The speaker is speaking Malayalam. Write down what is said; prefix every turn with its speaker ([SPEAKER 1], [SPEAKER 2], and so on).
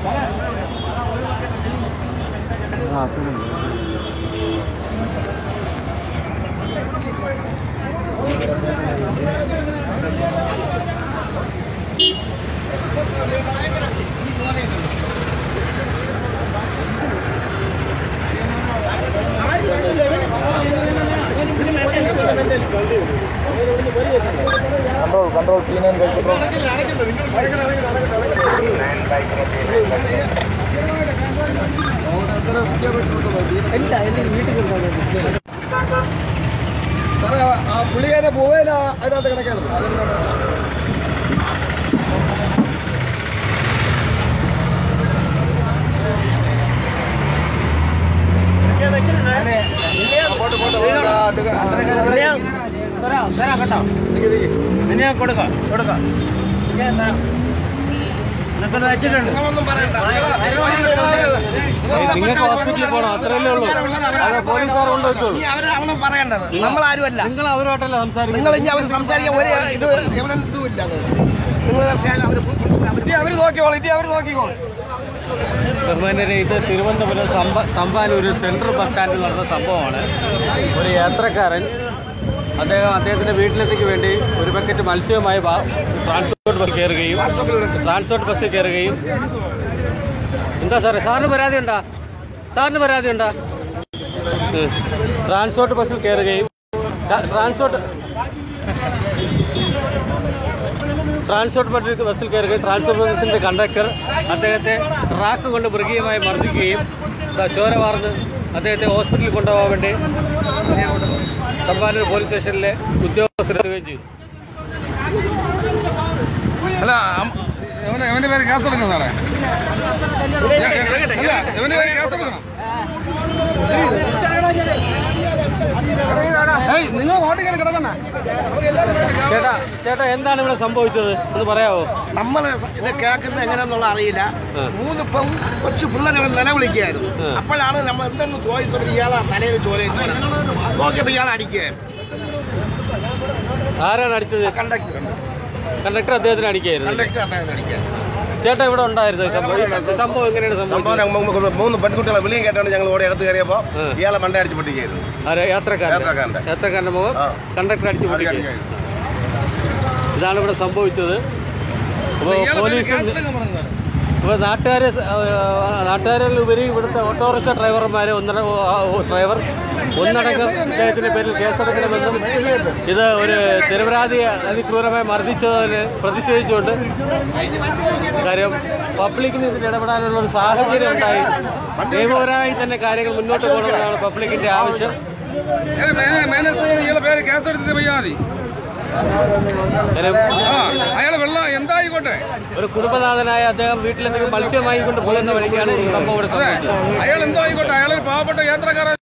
[SPEAKER 1] Control control clean and control പുള്ളിക്കാരെ പോവേല അതിനകത്ത് കിടക്കാറുണ്ട്
[SPEAKER 2] കൊടുക്കാം കൊടുക്കാം വെച്ചിട്ടുണ്ട്
[SPEAKER 3] നിങ്ങൾക്ക് ഹോസ്പിറ്റലിൽ പോകണം അത്രയല്ലേ ഉള്ളൂ അത് പോലീസുകാർ കൊണ്ടുവച്ചോളൂ
[SPEAKER 2] ഇനി അവരാണ് പറയേണ്ടത് നമ്മൾ ആരുമല്ല
[SPEAKER 3] നിങ്ങൾ അവരുമായിട്ടല്ല സംസാരിക്കുന്നത്
[SPEAKER 2] നിങ്ങൾ ഇനി അവർ സംസാരിക്കാൻ ഒരു ഇത് എവിടെന്തും ഇല്ല അത് നിങ്ങൾ അവർ
[SPEAKER 1] ഇനി അവര് നോക്കിക്കോളൂ ഇനി അവര് നോക്കിക്കോളൂ
[SPEAKER 3] ബഹുമാനരെ ഇത് തിരുവനന്തപുരം സമ്പ തമ്പാനൂർ സെൻട്രൽ ബസ് സ്റ്റാൻഡിൽ നടന്ന സംഭവമാണ് ഒരു യാത്രക്കാരൻ അദ്ദേഹം അദ്ദേഹത്തിൻ്റെ വീട്ടിലെത്തിക്ക് വേണ്ടി ഒരു ബക്കറ്റ് മത്സ്യവുമായി വാ- ട്രാൻസ്പോർട്ട് ബസ് കയറുകയും ട്രാൻസ്പോർട്ട് ബസ്സിൽ കയറുകയും എന്താ സാറേ സാറിന് പരാതി ഉണ്ടാ സാറിന് പരാതി ഉണ്ടാ ഉം. ട്രാൻസ്പോർട്ട് ബസ്സിൽ കയറുകയും ട്രാ- ട്രാൻസ്പോർട്ട് ട്രാൻസ്പോർട്ട് ബസ് ബസ്സിൽ കയറുകയും ട്രാൻസ്പോർട്ട് ബസ്സിന്റെ കണ്ടക്ടർ അദ്ദേഹത്തെ ട്രാക്ക് കൊണ്ട് മൃഗീയമായി മർദ്ദിക്കുകയും ദാ ചോര വാർന്ന് അദ്ദേഹത്തെ ഹോസ്പിറ്റലിൽ കൊണ്ടുപോകാൻ വേണ്ടി തമ്പാനൂർ പോലീസ് സ്റ്റേഷനിലെ ഉദ്യോഗസ്ഥർ എത്തുകയും ചെയ്തു
[SPEAKER 1] അല്ല അം- ഇവന് ഇവന്റെ പേര് കേസ് എടുക്കണം സാറേ അല്ല ഇവന്റെ പേര് കേസ് എടുക്കണം ഏയ് നിങ്ങൾ ഓട്ടിങ്ങനെ കിടക്കണ
[SPEAKER 3] ചേട്ടാ ചേട്ടാ എന്താണ് ഇവിടെ സംഭവിച്ചത് ഒന്ന് പറയാവോ
[SPEAKER 2] നമ്മൾ ഇത് കേൾക്കുന്നത് എങ്ങനെയാന്നുള്ള അറിയില്ല മൂന്നിപ്പം കൊച്ചു പിള്ളേരെ നിലവിളിക്കുകയായിരുന്നു അപ്പോഴാണ് നമ്മൾ എന്തെന്ന് ചോയ്സ് ഇയാളെ തലയിൽ ചോരയും ചോര നോക്കിയപ്പോൾ ഇയാളെ അടിക്കുകയായിരുന്നു
[SPEAKER 3] ആരാണ് അടിച്ചത്
[SPEAKER 2] കണ്ടക്ടർ
[SPEAKER 3] കണ്ടക്ടർ അദ്ദേഹത്തിന് അടിക്കുകയായിരുന്നു
[SPEAKER 2] കണ്ടക്ടർ അദ്ദേഹം അടിക്കുക
[SPEAKER 3] ചേട്ടാ ഇവിടെ ഉണ്ടായിരുന്നു ഈ സംഭവം ഈ സംഭവം എങ്ങനെയാണ് സംഭവിച്ചത്
[SPEAKER 4] സംഭവം മൂന്ന് മൂന്ന് പെൺകുട്ടികളെ വിളിയും കേട്ടാണ് ഞങ്ങൾ ഓടി അകത്ത് കയറിയപ്പോ ഇയാളെ മണ്ട അടിച്ച് പൊട്ടിക്കായിരുന്നു
[SPEAKER 3] ആരാ യാത്രക്കാരൻ
[SPEAKER 4] യാത്രക്കാരന്റെ.
[SPEAKER 3] യാത്രക്കാരന്റെ മുഖം
[SPEAKER 4] ആ.
[SPEAKER 3] കണ്ടക്ടർ അടിച്ചു പൊട്ടിക്കുക ഇതാണ് ഇവിടെ സംഭവിച്ചത് അപ്പോൾ പോലീസ് ഇപ്പോൾ നാട്ടുകാരെ സ- ആ, നാട്ടുകാരിൽ ഉപരി ഇവിടുത്തെ ഓട്ടോറിക്ഷ ഡ്രൈവർമാരെ ഒന്നര ഓ, ഡ്രൈവർ ഒന്നടങ്കം ഇദ്ദേഹത്തിന്റെ പേരിൽ കേസെടുക്കണമെന്നും ഇത് ഒരു നിരപരാധി അതിക്രൂരമായി മർദ്ദിച്ചതിന് പ്രതിഷേധിച്ചുകൊണ്ട് കാര്യം പബ്ലിക്കിന് ഇതിൽ ഇടപെടാനുള്ള ഒരു സാഹചര്യം ഉണ്ടായി നിയമപരമായി തന്നെ കാര്യങ്ങൾ മുന്നോട്ട് പോകണമെന്നാണ് പബ്ലിക്കിന്റെ ആവശ്യം
[SPEAKER 1] മാനേജ് ഇയാളെ പേര് കേസ് എടുത്തിട്ട് പോയാൽ മതി
[SPEAKER 3] കാര്യം
[SPEAKER 1] ആ അയാളെ വെള്ളം എന്തായിക്കോട്ടെ
[SPEAKER 3] ഒരു കുടുംബനാഥനായ അദ്ദേഹം വീട്ടിലെന്തെങ്കിലും മത്സ്യം വാങ്ങിക്കൊണ്ട് പോകുന്ന വഴിക്കാണ് ഈ സംഭവം ഇവിടെ
[SPEAKER 1] അതെ
[SPEAKER 3] സംഭവിച്ചത്
[SPEAKER 1] അയാൾ എന്തോ ആയിക്കോട്ടെ അയാളൊരു പാവപ്പെട്ട യാത്രക്കാരൻ